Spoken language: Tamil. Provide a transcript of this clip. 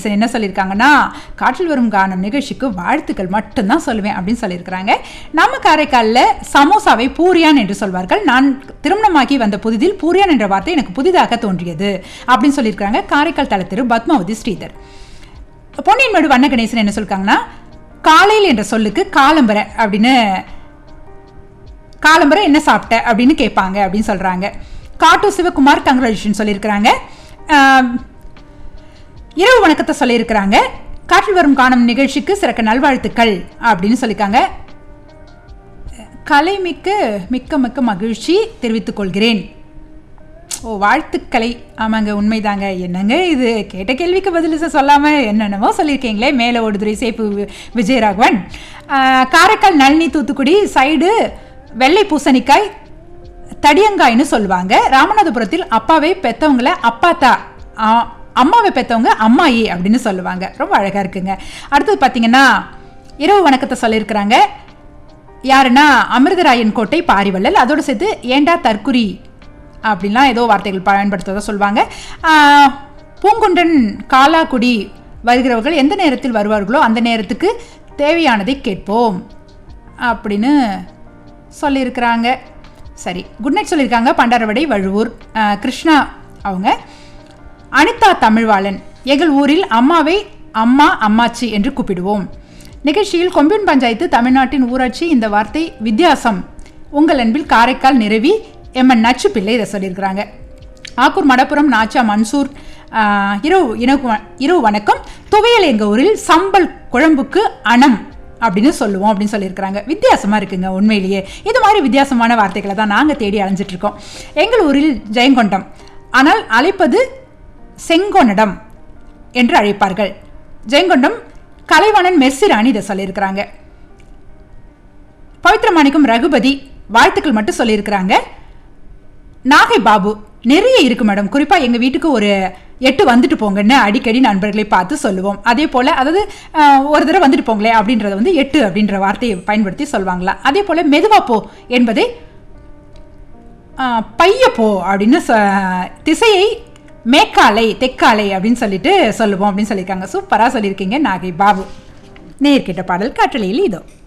கணேசன் என்ன சொல்லியிருக்காங்கன்னா காற்றில் வரும் கானம் நிகழ்ச்சிக்கு வாழ்த்துக்கள் மட்டும்தான் சொல்லுவேன் அப்படின்னு சொல்லியிருக்கிறாங்க நம்ம காரைக்காலில் சமோசாவை பூரியான் என்று சொல்வார்கள் நான் திருமணமாகி வந்த புதிதில் பூரியான் என்ற வார்த்தை எனக்கு புதிதாக தோன்றியது அப்படின்னு சொல்லியிருக்காங்க காரைக்கால் தலத்திரு பத்மாவதி ஸ்ரீதர் பொன்னியின் மேடு வண்ண கணேசன் என்ன சொல்லிருக்காங்கன்னா காலையில் என்ற சொல்லுக்கு காலம்பரை அப்படின்னு காலம்பரை என்ன சாப்பிட்ட அப்படின்னு கேட்பாங்க அப்படின்னு சொல்கிறாங்க காட்டு சிவகுமார் கங்க்ராச்சுலேஷன் சொல்லியிருக்கிறாங்க ஆம், இரவு வணக்கத்தை சொல்லியிருக்கிறாங்க காற்றில் வரும் காணும் நிகழ்ச்சிக்கு சிறக்க நல்வாழ்த்துக்கள் அப்படின்னு சொல்லியிருக்காங்க கலைமிக்க மிக்க மிக்க மகிழ்ச்சி தெரிவித்துக் கொள்கிறேன் ஓ வாழ்த்துக்களை ஆமாங்க உண்மைதாங்க என்னங்க இது கேட்ட கேள்விக்கு பதில் ச- சொல்லாம என்னென்னமோ சொல்லியிருக்கீங்களே மேலே ஓடுதுறை சேப்பு வி- விஜயராகவன் ஆஹ், காரைக்கால் நளினி தூத்துக்குடி சைடு வெள்ளை பூசணிக்காய் தடியங்காய்னு சொல்லுவாங்க ராமநாதபுரத்தில் அப்பாவை பெத்தவங்கள அப்பாத்தா ஆ, அம்மாவை பெத்தவங்க அம்மாயி அப்படின்னு சொல்லுவாங்க ரொம்ப அழகா இருக்குங்க அடுத்தது பார்த்தீங்கன்னா இரவு வணக்கத்தை சொல்லியிருக்கிறாங்க யாருன்னா அமிர்தராயன் கோட்டை பாரிவள்ளல் அதோடு சேர்த்து ஏண்டா தற்குறி அப்படின்லாம் ஏதோ வார்த்தைகள் பயன்படுத்துவதாக சொல்லுவாங்க ஆஹ், பூங்குன்றன் காலாக்குடி வருகிறவர்கள் எந்த நேரத்தில் வருவார்களோ அந்த நேரத்துக்கு தேவையானதை கேட்போம் அப்படின்னு சொல்லியிருக்கிறாங்க சரி குட் நைட் சொல்லியிருக்காங்க பண்டாரவடை வழுவூர் ஆஹ், கிருஷ்ணா அவங்க அனிதா தமிழ்வாளன் எங்கள் ஊரில் அம்மாவை அம்மா அம்மாச்சி என்று கூப்பிடுவோம் நிகழ்ச்சியில் கொம்பியூன் பஞ்சாயத்து தமிழ்நாட்டின் ஊராட்சி இந்த வார்த்தை வித்தியாசம் உங்கள் அன்பில் காரைக்கால் நிறுவி எம்என் நச்சு பிள்ளை இதை சொல்லியிருக்கிறாங்க ஆக்கூர் மடப்புரம் நாச்சா மன்சூர் ஆஹ், இரவு இனவு வ- இரவு வணக்கம் துவையல் எங்கள் ஊரில் சம்பல் குழம்புக்கு அணம் அப்படின்னு சொல்லுவோம் அப்படின்னு சொல்லியிருக்கிறாங்க வித்தியாசமாக இருக்குங்க உண்மையிலேயே இது மாதிரி வித்தியாசமான வார்த்தைகளை தான் நாங்கள் தேடி அலைஞ்சிட்டு இருக்கோம் எங்கள் ஊரில் ஜெயங்கொண்டம் ஆனால் அழைப்பது செங்கொன்னடம் என்று அழைப்பார்கள் ஜெயங்கொண்டம் கலைவாணன் மெர்சிராணி இதை சொல்லியிருக்கிறாங்க பவித்ரமாணிக்கம் ரகுபதி வாழ்த்துக்கள் மட்டும் சொல்லியிருக்கிறாங்க நாகை பாபு நிறைய இருக்கு மேடம் குறிப்பாக எங்கள் வீட்டுக்கு ஒரு எட்டு வந்துட்டு போங்கன்னு அடிக்கடி நண்பர்களை பார்த்து சொல்லுவோம் அதே போல் அதாவது ஆஹ், ஒரு தடவை வந்துட்டு போங்களே அப்படின்றத வந்து எட்டு அப்படின்ற வார்த்தையை பயன்படுத்தி சொல்லுவாங்களா அதே போல் மெதுவா போ என்பதை ஆஹ், பைய போ அப்படின்னு சொ- திசையை மேக்காலை தெக்காலை அப்படின்னு சொல்லிட்டு சொல்லுவோம் அப்படின்னு சொல்லியிருக்காங்க சூப்பராக சொல்லியிருக்கீங்க நாகை பாபு நேர்கிட்ட பாடல் காற்றலையில் இதோ